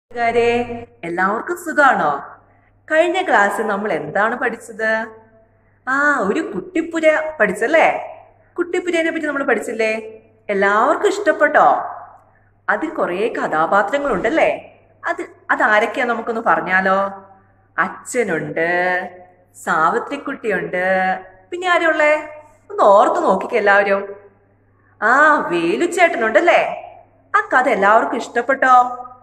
കൂട്ടുകാരെ എല്ലാവർക്കും സുഖാണോ കഴിഞ്ഞ ക്ലാസ്സിൽ നമ്മൾ എന്താണ് പഠിച്ചത് ആ ഒരു കുട്ടിപ്പുര പഠിച്ചല്ലേ കുട്ടിപ്പുരനെ പറ്റി നമ്മൾ പഠിച്ചില്ലേ എല്ലാവർക്കും ഇഷ്ടപ്പെട്ടോ അതിൽ കുറേ കഥാപാത്രങ്ങളുണ്ടല്ലേ അത് അതാരൊക്കെയാ നമുക്കൊന്ന് പറഞ്ഞാലോ അച്ഛനുണ്ട് സാവിത്രിക്കുട്ടിയുണ്ട് പിന്നെ ആരുള്ളേ ഒന്ന് ഓർത്ത് നോക്കിക്കേ എല്ലാവരും ആ വേലുച്ചേട്ടനുണ്ടല്ലേ ആ കഥ എല്ലാവർക്കും ഇഷ്ടപ്പെട്ടോ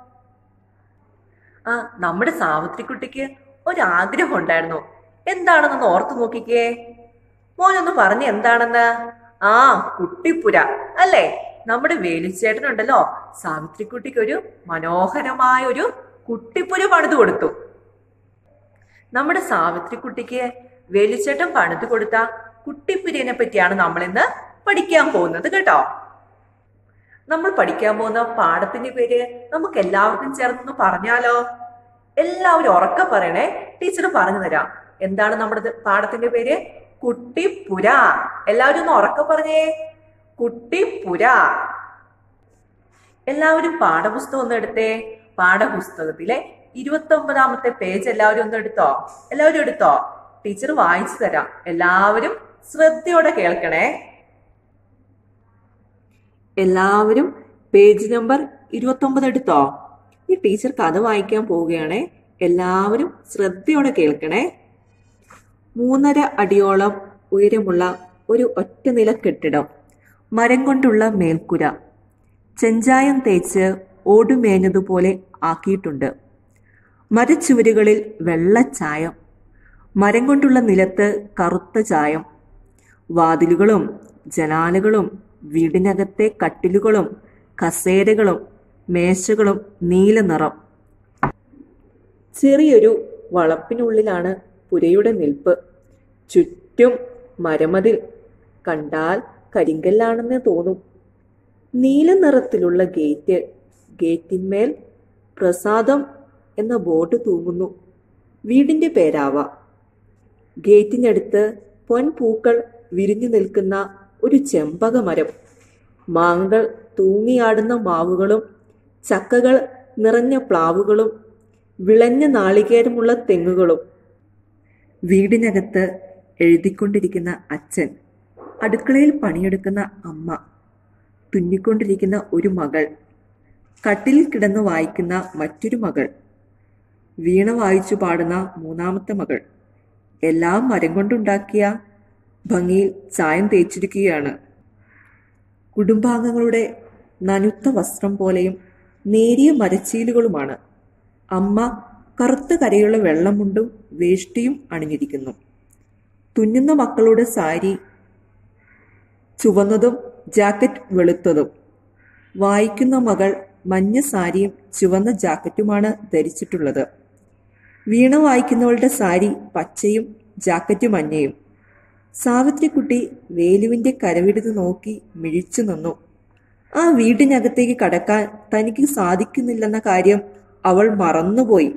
ആ നമ്മുടെ സാവിത്രിക്കുട്ടിക്ക് ഒരാഗ്രഹം ഉണ്ടായിരുന്നു എന്താണെന്നൊന്ന് ഓർത്തു നോക്കിക്കേ മോനൊന്ന് പറഞ്ഞ എന്താണെന്ന് ആ കുട്ടിപ്പുര അല്ലേ നമ്മുടെ വേലിച്ചേട്ടനുണ്ടല്ലോ സാവിത്രിക്കുട്ടിക്ക് ഒരു മനോഹരമായ ഒരു കുട്ടിപ്പുര പണിതു കൊടുത്തു നമ്മുടെ സാവിത്രിക്കുട്ടിക്ക് വേലിച്ചേട്ടൻ പണിതു കൊടുത്ത കുട്ടിപ്പുരനെ പറ്റിയാണ് നമ്മൾ ഇന്ന് പഠിക്കാൻ പോകുന്നത് കേട്ടോ നമ്മൾ പഠിക്കാൻ പോകുന്ന പാഠത്തിന്റെ പേര് നമുക്ക് എല്ലാവർക്കും ചേർന്ന് പറഞ്ഞാലോ എല്ലാവരും ഉറക്കെ പറയണേ ടീച്ചർ പറഞ്ഞു തരാം എന്താണ് നമ്മുടെ ഇത് പാഠത്തിന്റെ പേര് കുട്ടിപ്പുര എല്ലാവരും ഒന്ന് ഉറക്കെ പറഞ്ഞേ കുട്ടിപ്പുര എല്ലാവരും പാഠപുസ്തകം ഒന്ന് എടുത്തേ പാഠപുസ്തകത്തിലെ ഇരുപത്തി ഒമ്പതാമത്തെ പേജ് എല്ലാവരും ഒന്ന് എടുത്തോ എല്ലാവരും എടുത്തോ ടീച്ചർ വായിച്ചു തരാം എല്ലാവരും ശ്രദ്ധയോടെ കേൾക്കണേ എല്ലാവരും പേജ് നമ്പർ ഇരുപത്തൊമ്പത് എടുത്തോ ഈ ടീച്ചർ കഥ വായിക്കാൻ പോവുകയാണേ എല്ലാവരും ശ്രദ്ധയോടെ കേൾക്കണേ മൂന്നര അടിയോളം ഉയരമുള്ള ഒരു ഒറ്റ നില കെട്ടിടം മരം കൊണ്ടുള്ള മേൽക്കുര ചെഞ്ചായം തേച്ച് ഓടുമേഞ്ഞതുപോലെ ആക്കിയിട്ടുണ്ട് മരച്ചുവരുകളിൽ വെള്ളച്ചായം മരം കൊണ്ടുള്ള നിലത്ത് കറുത്ത ചായം വാതിലുകളും ജനാലകളും വീടിനകത്തെ കട്ടിലുകളും കസേരകളും മേശകളും നീല നിറം ചെറിയൊരു വളപ്പിനുള്ളിലാണ് പുരയുടെ നിൽപ്പ് ചുറ്റും മരമതിൽ കണ്ടാൽ കരിങ്കല്ലാണെന്ന് തോന്നും നീല നിറത്തിലുള്ള ഗേറ്റ് ഗേറ്റിന്മേൽ പ്രസാദം എന്ന ബോർഡ് തൂങ്ങുന്നു വീടിന്റെ പേരാവാം ഗേറ്റിനടുത്ത് പൊൻപൂക്കൾ വിരിഞ്ഞു നിൽക്കുന്ന ഒരു ചെമ്പകമരം മാങ്ങകൾ തൂങ്ങിയാടുന്ന മാവുകളും ചക്കകൾ നിറഞ്ഞ പ്ലാവുകളും വിളഞ്ഞ നാളികേരമുള്ള തെങ്ങുകളും വീടിനകത്ത് എഴുതിക്കൊണ്ടിരിക്കുന്ന അച്ഛൻ അടുക്കളയിൽ പണിയെടുക്കുന്ന അമ്മ തുന്നിക്കൊണ്ടിരിക്കുന്ന ഒരു മകൾ കട്ടിലിൽ കിടന്ന് വായിക്കുന്ന മറ്റൊരു മകൾ വീണ വായിച്ചു പാടുന്ന മൂന്നാമത്തെ മകൾ എല്ലാം മരം കൊണ്ടുണ്ടാക്കിയ ഭംഗിയിൽ ചായം തേച്ചിരിക്കുകയാണ് കുടുംബാംഗങ്ങളുടെ നനുത്ത വസ്ത്രം പോലെയും നേരിയ മരച്ചീലുകളുമാണ് അമ്മ കറുത്ത കരയുള്ള വെള്ളമുണ്ടും വേഷ്ടിയും അണിഞ്ഞിരിക്കുന്നു തുന്നുന്ന മക്കളുടെ സാരി ചുവന്നതും ജാക്കറ്റ് വെളുത്തതും വായിക്കുന്ന മകൾ മഞ്ഞ സാരിയും ചുവന്ന ജാക്കറ്റുമാണ് ധരിച്ചിട്ടുള്ളത് വീണ വായിക്കുന്നവളുടെ സാരി പച്ചയും ജാക്കറ്റ് മഞ്ഞയും സാവിത്രിക്കുട്ടി വേലുവിന്റെ കരവിടുന്ന് നോക്കി മിഴിച്ചു നിന്നു ആ വീടിനകത്തേക്ക് കടക്കാൻ തനിക്ക് സാധിക്കുന്നില്ലെന്ന കാര്യം അവൾ മറന്നുപോയി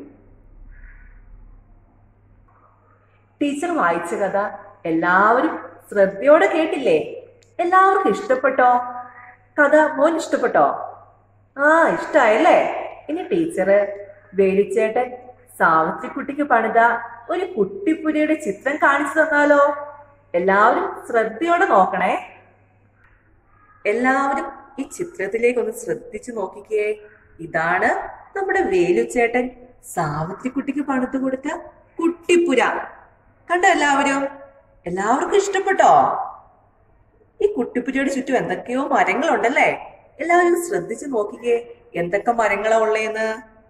ടീച്ചർ വായിച്ച കഥ എല്ലാവരും ശ്രദ്ധയോടെ കേട്ടില്ലേ എല്ലാവർക്കും ഇഷ്ടപ്പെട്ടോ കഥ മോൻ ഇഷ്ടപ്പെട്ടോ ആ ഇഷ്ടായല്ലേ ഇനി ടീച്ചറ് വേലിച്ചേട്ടൻ സാവിത്രിക്കുട്ടിക്ക് പണിത ഒരു കുട്ടിപ്പുരയുടെ ചിത്രം കാണിച്ചു തന്നാലോ എല്ലാവരും ശ്രദ്ധയോടെ നോക്കണേ എല്ലാവരും ഈ ചിത്രത്തിലേക്ക് ഒന്ന് ശ്രദ്ധിച്ചു നോക്കിക്കേ ഇതാണ് നമ്മുടെ വേലുച്ചേട്ടൻ സാവിത്രിക്കുട്ടിക്ക് പണിത് കൊടുത്ത കുട്ടിപ്പുര കണ്ടോ എല്ലാവരും എല്ലാവർക്കും ഇഷ്ടപ്പെട്ടോ ഈ കുട്ടിപ്പുരയുടെ ചുറ്റും എന്തൊക്കെയോ മരങ്ങളുണ്ടല്ലേ എല്ലാവരും ശ്രദ്ധിച്ചു നോക്കിക്കേ എന്തൊക്കെ മരങ്ങളാ ഉള്ളേന്ന്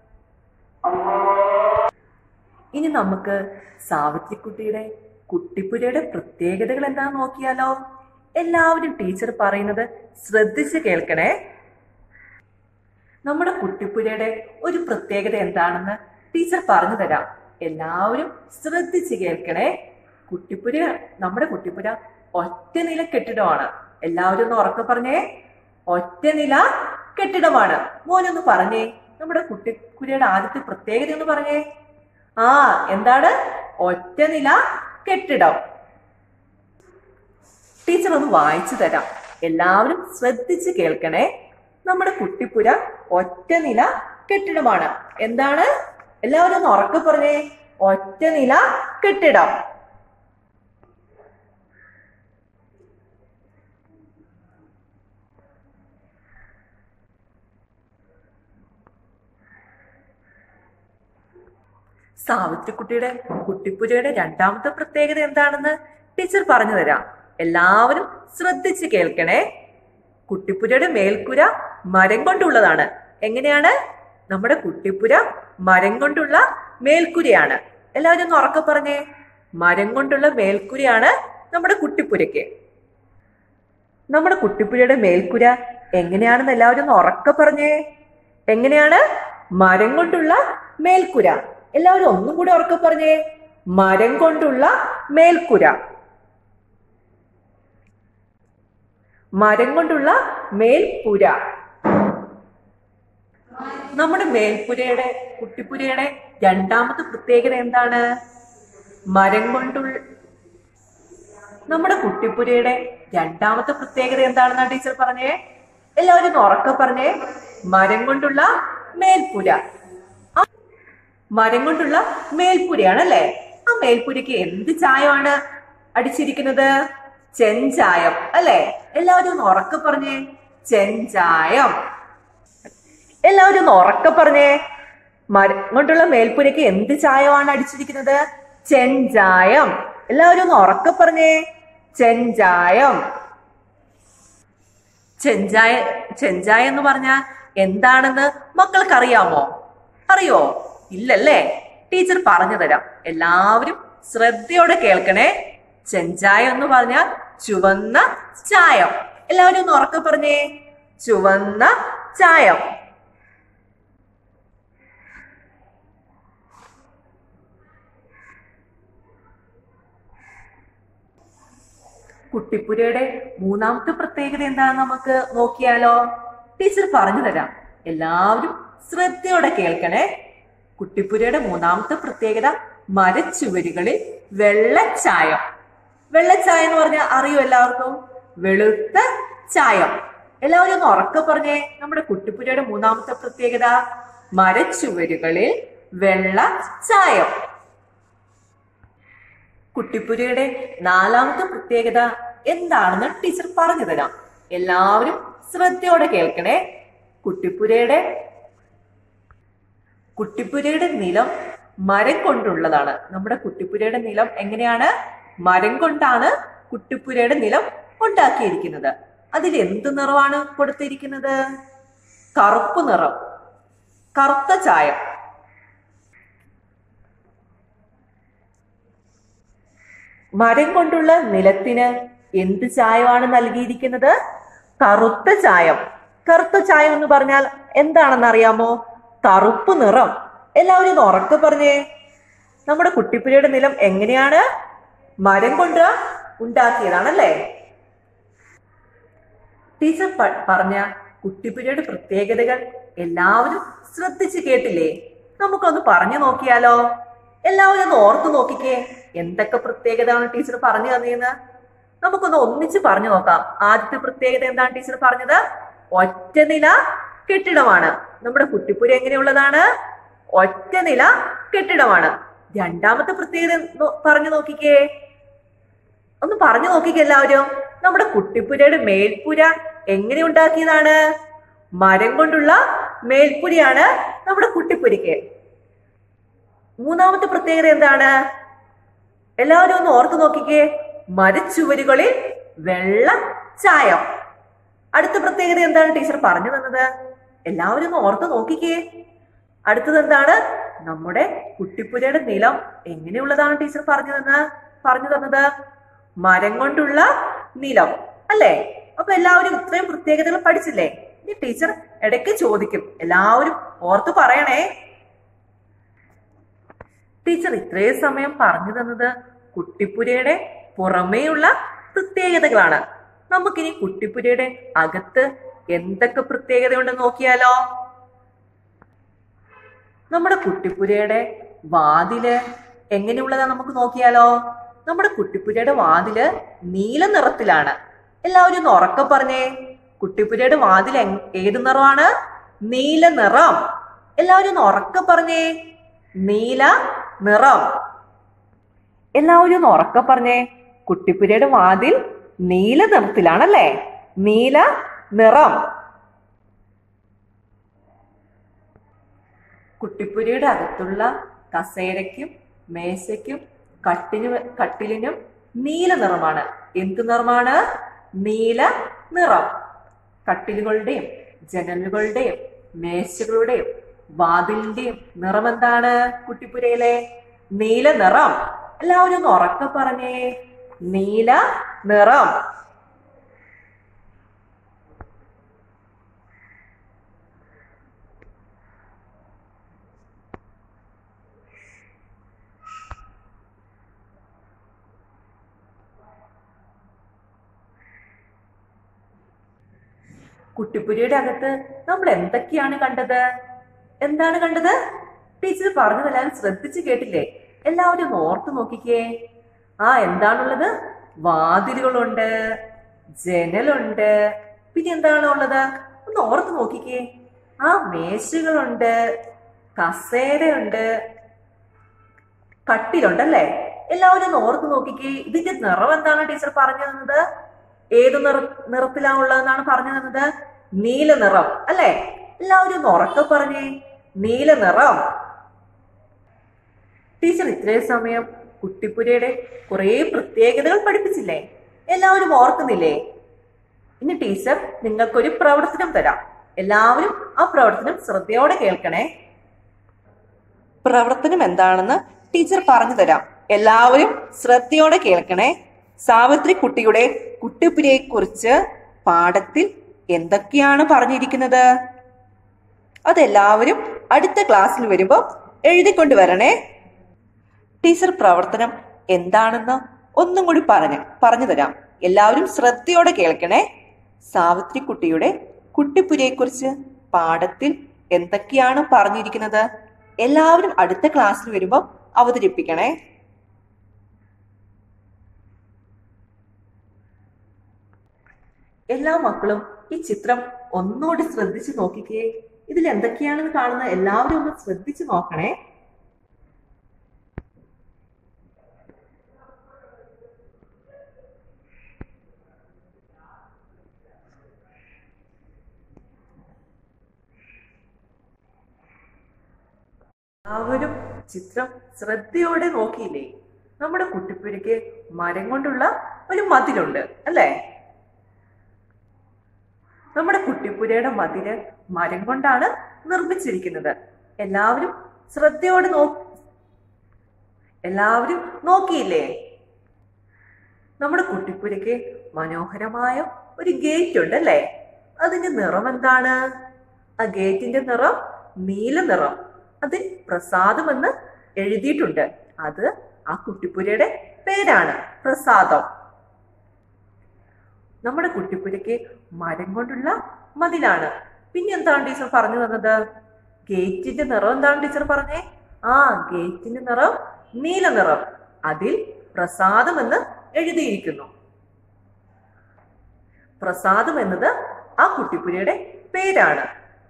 ഇനി നമുക്ക് സാവിത്രിക്കുട്ടിയുടെ കുട്ടിപ്പുരയുടെ പ്രത്യേകതകൾ എന്താന്ന് നോക്കിയാലോ എല്ലാവരും ടീച്ചർ പറയുന്നത് ശ്രദ്ധിച്ച് കേൾക്കണേ നമ്മുടെ കുട്ടിപ്പുരയുടെ ഒരു പ്രത്യേകത എന്താണെന്ന് ടീച്ചർ പറഞ്ഞു തരാം എല്ലാവരും ശ്രദ്ധിച്ച് കേൾക്കണേ കുട്ടിപ്പുര നമ്മുടെ കുട്ടിപ്പുര ഒറ്റ നില കെട്ടിടമാണ് എല്ലാവരും ഒന്ന് ഉറക്കെ പറഞ്ഞേ ഒറ്റ നില കെട്ടിടമാണ് മോനൊന്ന് പറഞ്ഞേ നമ്മുടെ കുട്ടിപ്പുരയുടെ ആദ്യത്തെ പ്രത്യേകത ഒന്ന് പറഞ്ഞേ ആ എന്താണ് ഒറ്റ നില കെട്ടിടം ടീച്ചർ ഒന്ന് വായിച്ചു തരാം എല്ലാവരും ശ്രദ്ധിച്ച് കേൾക്കണേ നമ്മുടെ കുട്ടിപ്പുര ഒറ്റ നില കെട്ടിടമാണ് എന്താണ് എല്ലാവരും ഒന്ന് ഉറക്കെ പറഞ്ഞേ ഒറ്റ നില കെട്ടിടം സാവിത്രിക്കുട്ടിയുടെ കുട്ടിപ്പുരയുടെ രണ്ടാമത്തെ പ്രത്യേകത എന്താണെന്ന് ടീച്ചർ പറഞ്ഞു തരാം എല്ലാവരും ശ്രദ്ധിച്ച് കേൾക്കണേ കുട്ടിപ്പുരയുടെ മേൽക്കുര മരം കൊണ്ടുള്ളതാണ് എങ്ങനെയാണ് നമ്മുടെ കുട്ടിപ്പുര മരം കൊണ്ടുള്ള മേൽക്കുരയാണ് എല്ലാവരും ഒന്ന് ഉറക്കെ പറഞ്ഞേ മരം കൊണ്ടുള്ള മേൽക്കുരയാണ് നമ്മുടെ കുട്ടിപ്പുരയ്ക്ക് നമ്മുടെ കുട്ടിപ്പുരയുടെ മേൽക്കുര എങ്ങനെയാണെന്ന് എല്ലാവരും ഒന്ന് ഉറക്കെ പറഞ്ഞേ എങ്ങനെയാണ് മരം കൊണ്ടുള്ള മേൽക്കുര എല്ലാവരും ഒന്നും കൂടി ഉറക്കെ പറഞ്ഞേ മരം കൊണ്ടുള്ള മേൽക്കുര മരം കൊണ്ടുള്ള മേൽപ്പുര നമ്മുടെ മേൽപ്പുരയുടെ കുട്ടിപ്പുരയുടെ രണ്ടാമത്തെ പ്രത്യേകത എന്താണ് മരം കൊണ്ടുള്ള നമ്മുടെ കുട്ടിപ്പുരയുടെ രണ്ടാമത്തെ പ്രത്യേകത എന്താണെന്നാ ടീച്ചർ പറഞ്ഞേ എല്ലാവരും ഒന്ന് ഉറക്കെ പറഞ്ഞേ മരം കൊണ്ടുള്ള മേൽപ്പുര ആ മരം കൊണ്ടുള്ള മേൽപ്പുരയാണ് അല്ലേ ആ മേൽപ്പുരയ്ക്ക് എന്ത് ചായമാണ് അടിച്ചിരിക്കുന്നത് ചെഞ്ചായം അല്ലേ എല്ലാവരും ഒന്ന് ഉറക്കെ പറഞ്ഞേ ചെഞ്ചായം എല്ലാവരും ഒന്ന് ഉറക്കെ പറഞ്ഞേ മരം കൊണ്ടുള്ള മേൽപ്പുരയ്ക്ക് എന്ത് ചായമാണ് അടിച്ചിരിക്കുന്നത് ചെഞ്ചായം എല്ലാവരും ഒന്ന് ഉറക്കെ പറഞ്ഞേ ചെഞ്ചായം ചെഞ്ചായ ചെഞ്ചായ എന്ന് പറഞ്ഞാൽ എന്താണെന്ന് മക്കൾക്ക് അറിയാമോ അറിയോ ഇല്ലല്ലേ ടീച്ചർ പറഞ്ഞു തരാം എല്ലാവരും ശ്രദ്ധയോടെ കേൾക്കണേ ചെഞ്ചായ എന്ന് പറഞ്ഞാൽ ചുവന്ന ചായം എല്ലാവരും ഒന്ന് ഉറക്കെ പറഞ്ഞേ ചുവന്ന ചായം കുട്ടിപ്പുരയുടെ മൂന്നാമത്തെ പ്രത്യേകത എന്താണെന്ന് നമുക്ക് നോക്കിയാലോ ടീച്ചർ പറഞ്ഞു തരാം എല്ലാവരും ശ്രദ്ധയോടെ കേൾക്കണേ കുട്ടിപ്പുരയുടെ മൂന്നാമത്തെ പ്രത്യേകത മരച്ചുവരുകളിൽ വെള്ളച്ചായം വെള്ളച്ചായം എന്ന് പറഞ്ഞാൽ അറിയോ എല്ലാവർക്കും വെളുത്ത ചായം എല്ലാവരും ഒന്ന് ഉറക്കെ പറഞ്ഞേ നമ്മുടെ കുട്ടിപ്പുരയുടെ മൂന്നാമത്തെ പ്രത്യേകത മരച്ചുവരുകളിൽ വെള്ള ചായം കുട്ടിപ്പുരയുടെ നാലാമത്തെ പ്രത്യേകത എന്താണെന്ന് ടീച്ചർ പറഞ്ഞു തരാം എല്ലാവരും ശ്രദ്ധയോടെ കേൾക്കണേ കുട്ടിപ്പുരയുടെ കുട്ടിപ്പുരയുടെ നിലം മരം കൊണ്ടുള്ളതാണ് നമ്മുടെ കുട്ടിപ്പുരയുടെ നിലം എങ്ങനെയാണ് മരം കൊണ്ടാണ് കുട്ടിപ്പുരയുടെ നിലം ഉണ്ടാക്കിയിരിക്കുന്നത് അതിൽ എന്ത് നിറമാണ് കൊടുത്തിരിക്കുന്നത് കറുപ്പ് നിറം കറുത്ത ചായം മരം കൊണ്ടുള്ള നിലത്തിന് എന്ത് ചായമാണ് നൽകിയിരിക്കുന്നത് കറുത്ത ചായം കറുത്ത ചായം എന്ന് പറഞ്ഞാൽ എന്താണെന്ന് അറിയാമോ കറുപ്പ് നിറം എല്ലാവരും ഒന്ന് ഉറക്കെ പറഞ്ഞേ നമ്മുടെ കുട്ടിപ്പുരയുടെ നിലം എങ്ങനെയാണ് മരം കൊണ്ട് ഉണ്ടാക്കിയതാണല്ലേ ടീച്ചർ പ- പറഞ്ഞ കുട്ടിപ്പുരയുടെ പ്രത്യേകതകൾ എല്ലാവരും ശ്രദ്ധിച്ച് കേട്ടില്ലേ നമുക്കൊന്ന് പറഞ്ഞു നോക്കിയാലോ എല്ലാവരും ഒന്ന് ഓർത്തു നോക്കിക്കേ എന്തൊക്കെ പ്രത്യേകതയാണ് ടീച്ചർ പറഞ്ഞു തന്നേന്ന് നമുക്കൊന്ന് ഒന്നിച്ച് പറഞ്ഞു നോക്കാം ആദ്യത്തെ പ്രത്യേകത എന്താണ് ടീച്ചർ പറഞ്ഞത് ഒറ്റ നില കെട്ടിടമാണ് നമ്മുടെ കുട്ടിപ്പുര എങ്ങനെയുള്ളതാണ് ഒറ്റ നില കെട്ടിടമാണ് രണ്ടാമത്തെ പ്രത്യേകത നോ- പറഞ്ഞു നോക്കിക്കേ ഒന്ന് പറഞ്ഞു നോക്കിക്കേ എല്ലാവരും നമ്മുടെ കുട്ടിപ്പുരയുടെ മേൽപ്പുര എങ്ങനെ ഉണ്ടാക്കിയതാണ് മരം കൊണ്ടുള്ള മേൽപ്പുരയാണ് നമ്മുടെ കുട്ടിപ്പുരയ്ക്ക് മൂന്നാമത്തെ പ്രത്യേകത എന്താണ് എല്ലാവരും ഒന്ന് ഓർത്തു നോക്കിക്കേ മരച്ചുവരുകളിൽ വെള്ള ചായം അടുത്ത പ്രത്യേകത എന്താണ് ടീച്ചർ പറഞ്ഞു തന്നത് എല്ലാവരും ഒന്ന് ഓർത്ത് നോക്കിക്കേ അടുത്തത് എന്താണ് നമ്മുടെ കുട്ടിപ്പുരയുടെ നിലം എങ്ങനെയുള്ളതാണ് ടീച്ചർ പറഞ്ഞു തന്ന പറഞ്ഞു തന്നത് മരം കൊണ്ടുള്ള നിലം അല്ലേ അപ്പൊ എല്ലാവരും ഇത്രയും പ്രത്യേകതകൾ പഠിച്ചില്ലേ ഇനി ടീച്ചർ ഇടയ്ക്ക് ചോദിക്കും എല്ലാവരും ഓർത്ത് പറയണേ ടീച്ചർ ഇത്രയും സമയം പറഞ്ഞു തന്നത് കുട്ടിപ്പുരയുടെ പുറമേയുള്ള പ്രത്യേകതകളാണ് നമുക്കിനി കുട്ടിപ്പുരയുടെ അകത്ത് എന്തൊക്കെ പ്രത്യേകതയുണ്ടെന്ന് നോക്കിയാലോ നമ്മുടെ കുട്ടിപ്പുരയുടെ വാതില് എങ്ങനെയുള്ളതാ നമുക്ക് നോക്കിയാലോ നമ്മുടെ കുട്ടിപ്പുരയുടെ വാതില് നീല നിറത്തിലാണ് എല്ലാവരും ഒന്ന് ഉറക്കം പറഞ്ഞേ കുട്ടിപ്പുരയുടെ വാതിൽ എങ്- ഏത് നിറമാണ് നീല നിറം എല്ലാവരും ഒന്ന് ഉറക്കെ പറഞ്ഞേ നീല നിറം എല്ലാവരും ഒന്ന് ഉറക്കെ പറഞ്ഞേ കുട്ടിപ്പുരയുടെ വാതിൽ നീല നിറത്തിലാണല്ലേ നീല നിറം കുട്ടിപ്പുരയുടെ അകത്തുള്ള കസേരയ്ക്കും മേശയ്ക്കും കട്ടിനു കട്ടിലിനും നീല നിറമാണ് എന്ത് നിറമാണ് നീല നിറം കട്ടിലുകളുടെയും ജനലുകളുടെയും മേശകളുടെയും വാതിലിന്റെയും നിറം എന്താണ് കുട്ടിപ്പുരയിലെ നീല നിറം എല്ലാവരും ഒന്ന് ഉറക്കെ പറഞ്ഞേ നീല നിറം കുട്ടിപ്പുരയുടെ അകത്ത് നമ്മൾ എന്തൊക്കെയാണ് കണ്ടത് എന്താണ് കണ്ടത് ടീച്ചർ പറഞ്ഞതെല്ലാം ശ്രദ്ധിച്ചു കേട്ടില്ലേ എല്ലാവരും ഒന്ന് ഓർത്തു നോക്കിക്കേ ആ എന്താണുള്ളത് വാതിലുകളുണ്ട് ജനലുണ്ട് പിന്നെ എന്താണ് ഉള്ളത് ഒന്ന് ഓർത്ത് നോക്കിക്കേ ആ മേശകളുണ്ട് കസേരയുണ്ട് കട്ടിലുണ്ടല്ലേ എല്ലാവരും ഒന്ന് ഓർത്ത് നോക്കിക്കേ ഇതിന്റെ നിറം എന്താണ് ടീച്ചർ പറഞ്ഞു തന്നത് ഏത് നിറ നിറത്തിലാണുള്ളതെന്നാണ് പറഞ്ഞു തന്നത് നീല നിറം അല്ലേ എല്ലാവരും ഒന്ന് ഉറക്കെ പറഞ്ഞേ നീല നിറം ടീച്ചർ ഇത്രയും സമയം കുട്ടിപ്പുരയുടെ കുറെ പ്രത്യേകതകൾ പഠിപ്പിച്ചില്ലേ എല്ലാവരും ഓർക്കുന്നില്ലേ ഇനി ടീച്ചർ നിങ്ങൾക്കൊരു പ്രവർത്തനം തരാം എല്ലാവരും ആ പ്രവർത്തനം ശ്രദ്ധയോടെ കേൾക്കണേ പ്രവർത്തനം എന്താണെന്ന് ടീച്ചർ പറഞ്ഞു തരാം എല്ലാവരും ശ്രദ്ധയോടെ കേൾക്കണേ സാവിത്രി കുട്ടിയുടെ കുട്ടിപ്പുരയെ കുറിച്ച് പാഠത്തിൽ എന്തൊക്കെയാണ് പറഞ്ഞിരിക്കുന്നത് അതെല്ലാവരും അടുത്ത ക്ലാസ്സിൽ വരുമ്പോൾ എഴുതിക്കൊണ്ട് വരണേ ടീച്ചർ പ്രവർത്തനം എന്താണെന്ന് ഒന്നും കൂടി പറഞ്ഞ് പറഞ്ഞു തരാം എല്ലാവരും ശ്രദ്ധയോടെ കേൾക്കണേ സാവിത്രി കുട്ടിയുടെ കുട്ടിപ്പുരയെക്കുറിച്ച് പാഠത്തിൽ എന്തൊക്കെയാണ് പറഞ്ഞിരിക്കുന്നത് എല്ലാവരും അടുത്ത ക്ലാസ്സിൽ വരുമ്പോൾ അവതരിപ്പിക്കണേ എല്ലാ മക്കളും ഈ ചിത്രം ഒന്നുകൂടി ശ്രദ്ധിച്ചു നോക്കിക്കേ ഇതിൽ എന്തൊക്കെയാണെന്ന് കാണുന്ന എല്ലാവരും ഒന്ന് ശ്രദ്ധിച്ചു നോക്കണേ എല്ലാവരും ചിത്രം ശ്രദ്ധയോടെ നോക്കിയില്ലേ നമ്മുടെ കുട്ടിപ്പുരയ്ക്ക് മരം കൊണ്ടുള്ള ഒരു മതിലുണ്ട് അല്ലേ നമ്മുടെ കുട്ടിപ്പുരയുടെ മതില് മരം കൊണ്ടാണ് നിർമ്മിച്ചിരിക്കുന്നത് എല്ലാവരും ശ്രദ്ധയോടെ നോ എല്ലാവരും നോക്കിയില്ലേ നമ്മുടെ കുട്ടിപ്പുരയ്ക്ക് മനോഹരമായ ഒരു ഗേറ്റ് ഉണ്ട് അല്ലേ അതിന്റെ നിറം എന്താണ് ആ ഗേറ്റിന്റെ നിറം നീല നിറം അതിൽ പ്രസാദം എന്ന് എഴുതിയിട്ടുണ്ട് അത് ആ കുട്ടിപ്പുരയുടെ പേരാണ് പ്രസാദം നമ്മുടെ കുട്ടിപ്പുരയ്ക്ക് മരം കൊണ്ടുള്ള മതിലാണ് പിന്നെ എന്താണ് ടീച്ചർ പറഞ്ഞു തന്നത് ഗേറ്റിന്റെ നിറം എന്താണ് ടീച്ചർ പറഞ്ഞേ ആ ഗേറ്റിന്റെ നിറം നീല നിറം അതിൽ പ്രസാദം എന്ന് എഴുതിയിരിക്കുന്നു പ്രസാദം എന്നത് ആ കുട്ടിപ്പുരയുടെ പേരാണ്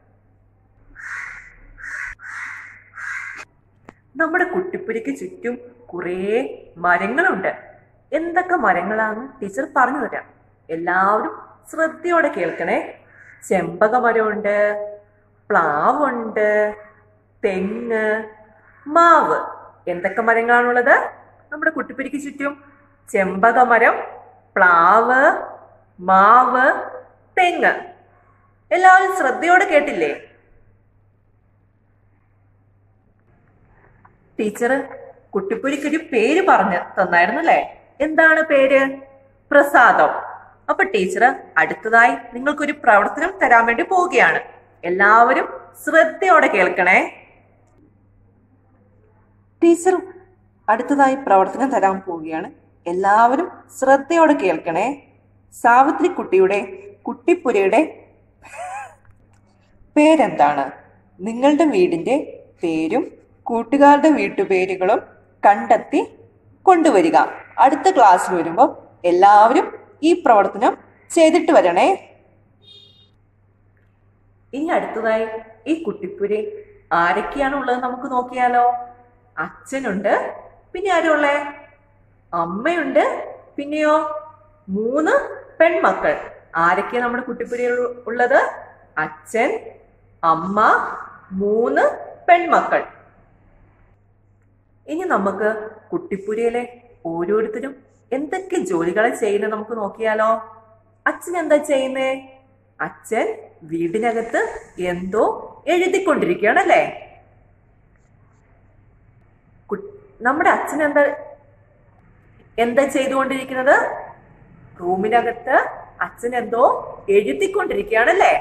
നമ്മുടെ കുട്ടിപ്പുരയ്ക്ക് ചുറ്റും കുറേ മരങ്ങളുണ്ട് എന്തൊക്കെ മരങ്ങളാണെന്ന് ടീച്ചർ പറഞ്ഞു തരാം എല്ലാവരും ശ്രദ്ധയോടെ കേൾക്കണേ ചെമ്പക മരമുണ്ട് പ്ലാവുണ്ട് തെങ്ങ് മാവ് എന്തൊക്കെ മരങ്ങളാണുള്ളത് നമ്മുടെ കുട്ടിപ്പുരയ്ക്ക് ചുറ്റും ചെമ്പക മരം പ്ലാവ് മാവ് തെങ്ങ് എല്ലാവരും ശ്രദ്ധയോടെ കേട്ടില്ലേ ടീച്ചർ കുട്ടിപ്പുരിക്ക് ഒരു പേര് പറഞ്ഞ് തന്നായിരുന്നു അല്ലേ എന്താണ് പേര് പ്രസാദം അപ്പൊ ടീച്ചർ അടുത്തതായി നിങ്ങൾക്കൊരു പ്രവർത്തനം തരാൻ വേണ്ടി പോവുകയാണ് എല്ലാവരും ശ്രദ്ധയോടെ കേൾക്കണേ ടീച്ചർ അടുത്തതായി പ്രവർത്തനം തരാൻ പോവുകയാണ് എല്ലാവരും ശ്രദ്ധയോടെ കേൾക്കണേ സാവിത്രി കുട്ടിയുടെ കുട്ടിപ്പുരയുടെ പേരെന്താണ് നിങ്ങളുടെ വീടിന്റെ പേരും കൂട്ടുകാരുടെ വീട്ടുപേരുകളും കണ്ടെത്തി കൊണ്ടുവരിക അടുത്ത ക്ലാസ്സിൽ വരുമ്പോൾ എല്ലാവരും ഈ പ്രവർത്തനം ചെയ്തിട്ട് വരണേ ഇനി അടുത്തതായി ഈ കുട്ടിപ്പുര ആരൊക്കെയാണ് ഉള്ളത് നമുക്ക് നോക്കിയാലോ അച്ഛനുണ്ട് പിന്നെ ആരുള്ളേ അമ്മയുണ്ട് പിന്നെയോ മൂന്ന് പെൺമക്കൾ ആരൊക്കെയാ നമ്മുടെ കുട്ടിപ്പുരയിൽ ഉള്ളത് അച്ഛൻ അമ്മ മൂന്ന് പെൺമക്കൾ ഇനി നമുക്ക് കുട്ടിപ്പുരയിലെ ഓരോരുത്തരും എന്തൊക്കെ ജോലികളെ ചെയ്യുന്നത് നമുക്ക് നോക്കിയാലോ അച്ഛൻ എന്താ ചെയ്യുന്നേ അച്ഛൻ വീടിനകത്ത് എന്തോ എഴുതിക്കൊണ്ടിരിക്കുകയാണല്ലേ കു- നമ്മുടെ അച്ഛൻ എന്താ എന്താ ചെയ്തുകൊണ്ടിരിക്കുന്നത് റൂമിനകത്ത് അച്ഛൻ എന്തോ എഴുതിക്കൊണ്ടിരിക്കുകയാണല്ലേ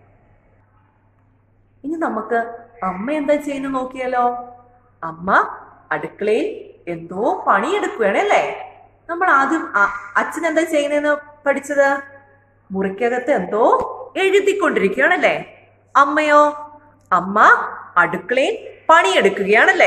ഇനി നമുക്ക് അമ്മ എന്താ ചെയ്യുന്ന നോക്കിയാലോ അമ്മ അടുക്കളയിൽ എന്തോ പണിയെടുക്കുകയാണല്ലേ നമ്മൾ ആദ്യം അ- അച്ഛൻ എന്താ ചെയ്യുന്നതെന്ന് പഠിച്ചത് മുറിക്കകത്ത് എന്തോ എഴുതിക്കൊണ്ടിരിക്കുകയാണല്ലേ അമ്മയോ അമ്മ അടുക്കളയിൽ പണിയെടുക്കുകയാണല്ലേ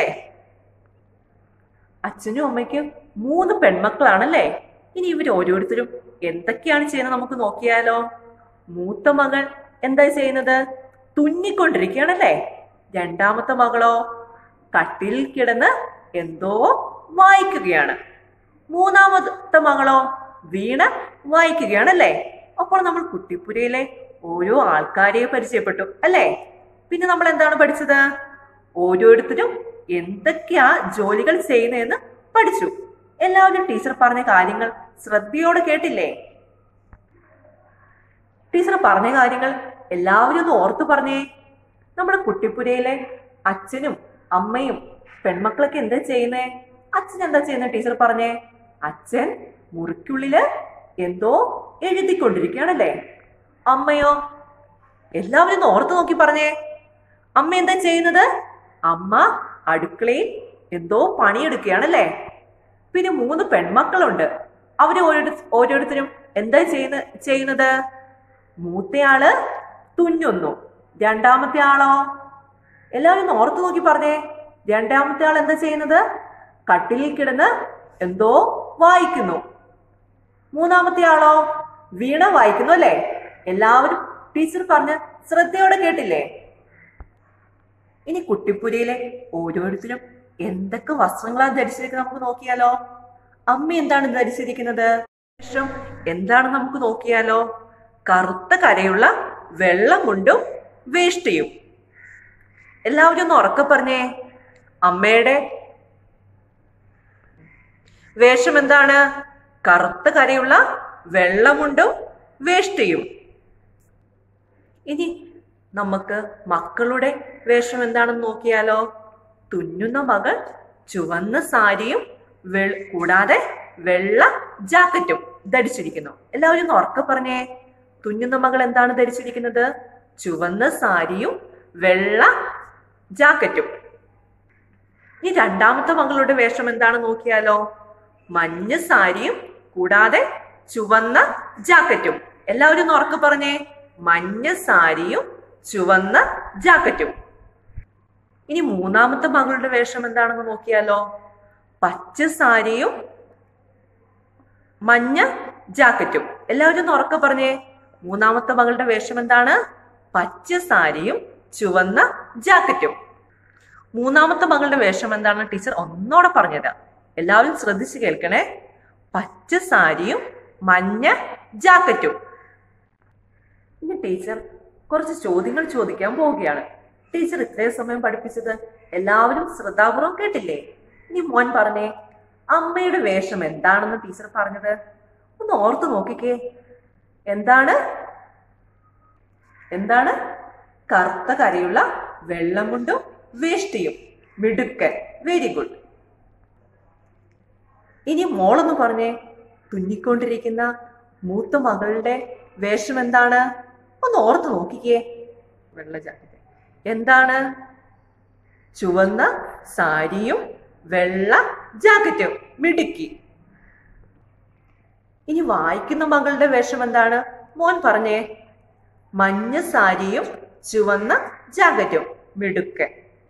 അച്ഛനും അമ്മയ്ക്കും മൂന്ന് പെൺമക്കളാണല്ലേ ഇനി ഇവർ ഓരോരുത്തരും എന്തൊക്കെയാണ് ചെയ്യുന്നത് നമുക്ക് നോക്കിയാലോ മൂത്ത മകൾ എന്താ ചെയ്യുന്നത് തുന്നിക്കൊണ്ടിരിക്കുകയാണല്ലേ രണ്ടാമത്തെ മകളോ കട്ടിലിൽ കിടന്ന് എന്തോ വായിക്കുകയാണ് മൂന്നാമത്തെ മകളോ വീണ വായിക്കുകയാണല്ലേ അപ്പോൾ നമ്മൾ കുട്ടിപ്പുരയിലെ ഓരോ ആൾക്കാരെയും പരിചയപ്പെട്ടു അല്ലേ പിന്നെ നമ്മൾ എന്താണ് പഠിച്ചത് ഓരോരുത്തരും എന്തൊക്കെയാ ജോലികൾ ചെയ്യുന്നതെന്ന് പഠിച്ചു എല്ലാവരും ടീച്ചർ പറഞ്ഞ കാര്യങ്ങൾ ശ്രദ്ധയോടെ കേട്ടില്ലേ ടീച്ചർ പറഞ്ഞ കാര്യങ്ങൾ എല്ലാവരും ഒന്ന് ഓർത്തു പറഞ്ഞേ നമ്മുടെ കുട്ടിപ്പുരയിലെ അച്ഛനും അമ്മയും പെൺമക്കളൊക്കെ എന്താ ചെയ്യുന്നേ അച്ഛൻ എന്താ ചെയ്യുന്നത് ടീച്ചർ പറഞ്ഞേ അച്ഛൻ മുറിക്കുള്ളില് എന്തോ എഴുതിക്കൊണ്ടിരിക്കുകയാണല്ലേ അമ്മയോ എല്ലാവരും ഒന്ന് ഓർത്ത് നോക്കി പറഞ്ഞേ അമ്മ എന്താ ചെയ്യുന്നത് അമ്മ അടുക്കളയിൽ എന്തോ പണിയെടുക്കുകയാണല്ലേ പിന്നെ മൂന്ന് പെൺമക്കളുണ്ട് അവര് ഓരോരു ഓരോരുത്തരും എന്താ ചെയ്യുന്ന ചെയ്യുന്നത് മൂത്തയാള് തുന്നുന്നു രണ്ടാമത്തെ ആളോ എല്ലാവരും ഒന്ന് ഓർത്ത് നോക്കി പറഞ്ഞേ രണ്ടാമത്തെ ആൾ എന്താ ചെയ്യുന്നത് കട്ടിലിൽ കിടന്ന് എന്തോ വായിക്കുന്നു മൂന്നാമത്തെ ആളോ വീണ വായിക്കുന്നു അല്ലേ എല്ലാവരും ടീച്ചർ പറഞ്ഞ് ശ്രദ്ധയോടെ കേട്ടില്ലേ ഇനി കുട്ടിപ്പുരയിലെ ഓരോരുത്തരും എന്തൊക്കെ വസ്ത്രങ്ങളാണ് ധരിച്ചിരിക്കുന്നത് നമുക്ക് നോക്കിയാലോ അമ്മ എന്താണ് ധരിച്ചിരിക്കുന്നത് ശേഷം എന്താണ് നമുക്ക് നോക്കിയാലോ കറുത്ത കരയുള്ള വെള്ളമുണ്ടും വേഷ്ടിയും എല്ലാവരും ഒന്ന് ഉറക്കെ പറഞ്ഞേ അമ്മയുടെ വേഷം എന്താണ് കറുത്ത കരയുള്ള വെള്ളമുണ്ടും വേഷ്ടിയും ഇനി നമുക്ക് മക്കളുടെ വേഷം എന്താണെന്ന് നോക്കിയാലോ തുന്നുന്ന മകൾ ചുവന്ന സാരിയും വെ- കൂടാതെ വെള്ള ജാക്കറ്റും ധരിച്ചിരിക്കുന്നു എല്ലാവരും ഒന്ന് ഉറക്കെ പറഞ്ഞേ തുന്നുന്ന മകൾ എന്താണ് ധരിച്ചിരിക്കുന്നത് ചുവന്ന സാരിയും വെള്ള ജാക്കറ്റും ഈ രണ്ടാമത്തെ മകളുടെ വേഷം എന്താണെന്ന് നോക്കിയാലോ മഞ്ഞ സാരിയും കൂടാതെ ചുവന്ന ജാക്കറ്റും എല്ലാവരും ഒന്ന് ഉറക്കെ പറഞ്ഞേ മഞ്ഞ സാരിയും ചുവന്ന ജാക്കറ്റും ഇനി മൂന്നാമത്തെ മകളുടെ വേഷം എന്താണെന്ന് നോക്കിയാലോ പച്ച സാരിയും മഞ്ഞ ജാക്കറ്റും എല്ലാവരും ഒന്ന് ഉറക്കെ പറഞ്ഞേ മൂന്നാമത്തെ മകളുടെ വേഷം എന്താണ് പച്ച സാരിയും ചുവന്ന ജാക്കറ്റും മൂന്നാമത്തെ മകളുടെ വേഷം എന്താണെന്ന് ടീച്ചർ ഒന്നോടെ പറഞ്ഞത് എല്ലാവരും ശ്രദ്ധിച്ച് കേൾക്കണേ പച്ച സാരിയും മഞ്ഞ ജാക്കറ്റും ഇനി ടീച്ചർ കുറച്ച് ചോദ്യങ്ങൾ ചോദിക്കാൻ പോവുകയാണ് ടീച്ചർ ഇത്രയും സമയം പഠിപ്പിച്ചത് എല്ലാവരും ശ്രദ്ധാപൂർവം കേട്ടില്ലേ ഇനി മോൻ പറഞ്ഞേ അമ്മയുടെ വേഷം എന്താണെന്ന് ടീച്ചർ പറഞ്ഞത് ഒന്ന് ഓർത്തു നോക്കിക്കേ എന്താണ് എന്താണ് കറുത്ത കരയുള്ള വെള്ളമുണ്ടും വേഷ്ടിയും മിടുക്കൻ വെരി ഗുഡ് ഇനി മോളൊന്ന് പറഞ്ഞേ തുന്നിക്കൊണ്ടിരിക്കുന്ന മൂത്ത മകളുടെ വേഷം എന്താണ് ഒന്ന് ഓർത്ത് നോക്കിക്കേ വെള്ള ജാക്കറ്റ് എന്താണ് ചുവന്ന സാരിയും വെള്ള ജാക്കറ്റും മിടുക്കി ഇനി വായിക്കുന്ന മകളുടെ വേഷം എന്താണ് മോൻ പറഞ്ഞേ മഞ്ഞ സാരിയും ചുവന്ന ജാക്കറ്റും മിടുക്കൻ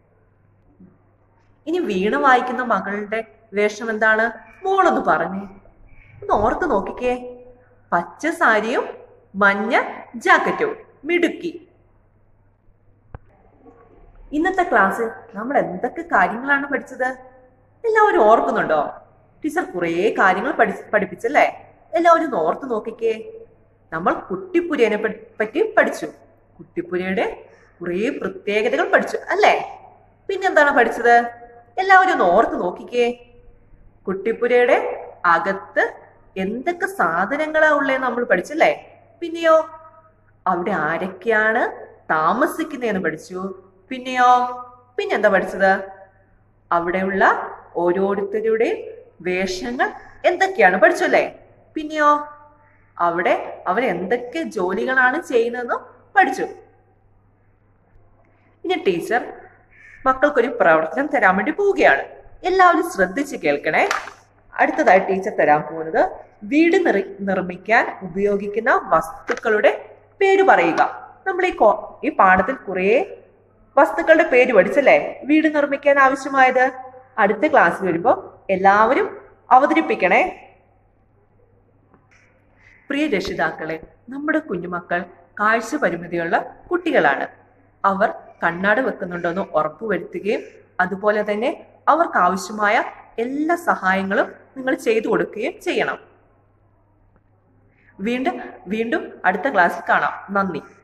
ഇനി വീണ വായിക്കുന്ന മകളുടെ വേഷം എന്താണ് മോളൊന്ന് പറഞ്ഞേ ഒന്ന് ഓർത്ത് നോക്കിക്കേ പച്ച സാരിയും മഞ്ഞ ജാക്കറ്റും മിടുക്കി ഇന്നത്തെ ക്ലാസ്സിൽ നമ്മൾ എന്തൊക്കെ കാര്യങ്ങളാണ് പഠിച്ചത് എല്ലാവരും ഓർക്കുന്നുണ്ടോ ടീച്ചർ കുറേ കാര്യങ്ങൾ പഠി പഠിപ്പിച്ചല്ലേ എല്ലാവരും ഒന്ന് ഓർത്ത് നോക്കിക്കേ നമ്മൾ കുട്ടിപ്പുരയെ പറ്റി പഠിച്ചു കുട്ടിപ്പുരയുടെ കുറേ പ്രത്യേകതകൾ പഠിച്ചു അല്ലേ പിന്നെന്താണ് പഠിച്ചത് എല്ലാവരും ഒന്ന് ഓർത്ത് നോക്കിക്കേ കുട്ടിപ്പുരയുടെ അകത്ത് എന്തൊക്കെ സാധനങ്ങളാ ഉള്ളതെന്ന് നമ്മൾ പഠിച്ചല്ലേ പിന്നെയോ അവിടെ ആരൊക്കെയാണ് താമസിക്കുന്നതെന്ന് പഠിച്ചു പിന്നെയോ പിന്നെന്താ പഠിച്ചത് അവിടെയുള്ള ഓരോരുത്തരുടെയും വേഷങ്ങൾ എന്തൊക്കെയാണ് പഠിച്ചല്ലേ പിന്നെയോ അവിടെ അവർ എന്തൊക്കെ ജോലികളാണ് ചെയ്യുന്നതെന്നും പഠിച്ചു ഇനി ടീച്ചർ മക്കൾക്കൊരു പ്രവർത്തനം തരാൻ വേണ്ടി പോവുകയാണ് എല്ലാവരും ശ്രദ്ധിച്ച് കേൾക്കണേ അടുത്തതായി ടീച്ചർ തരാൻ പോകുന്നത് വീട് നിർ നിർമ്മിക്കാൻ ഉപയോഗിക്കുന്ന വസ്തുക്കളുടെ പേര് പറയുക നമ്മൾ ഈ കോ ഈ പാഠത്തിൽ കുറേ വസ്തുക്കളുടെ പേര് പഠിച്ചല്ലേ വീട് നിർമ്മിക്കാൻ ആവശ്യമായത് അടുത്ത ക്ലാസ്സിൽ വരുമ്പോൾ എല്ലാവരും അവതരിപ്പിക്കണേ പ്രിയ രക്ഷിതാക്കളെ നമ്മുടെ കുഞ്ഞുമക്കൾ കാഴ്ച പരിമിതിയുള്ള കുട്ടികളാണ് അവർ കണ്ണാട വെക്കുന്നുണ്ടോന്ന് ഉറപ്പുവരുത്തുകയും അതുപോലെ തന്നെ അവർക്ക് ആവശ്യമായ എല്ലാ സഹായങ്ങളും നിങ്ങൾ ചെയ്തു കൊടുക്കുകയും ചെയ്യണം വീണ്ടും വീണ്ടും അടുത്ത ക്ലാസ്സിൽ കാണാം നന്ദി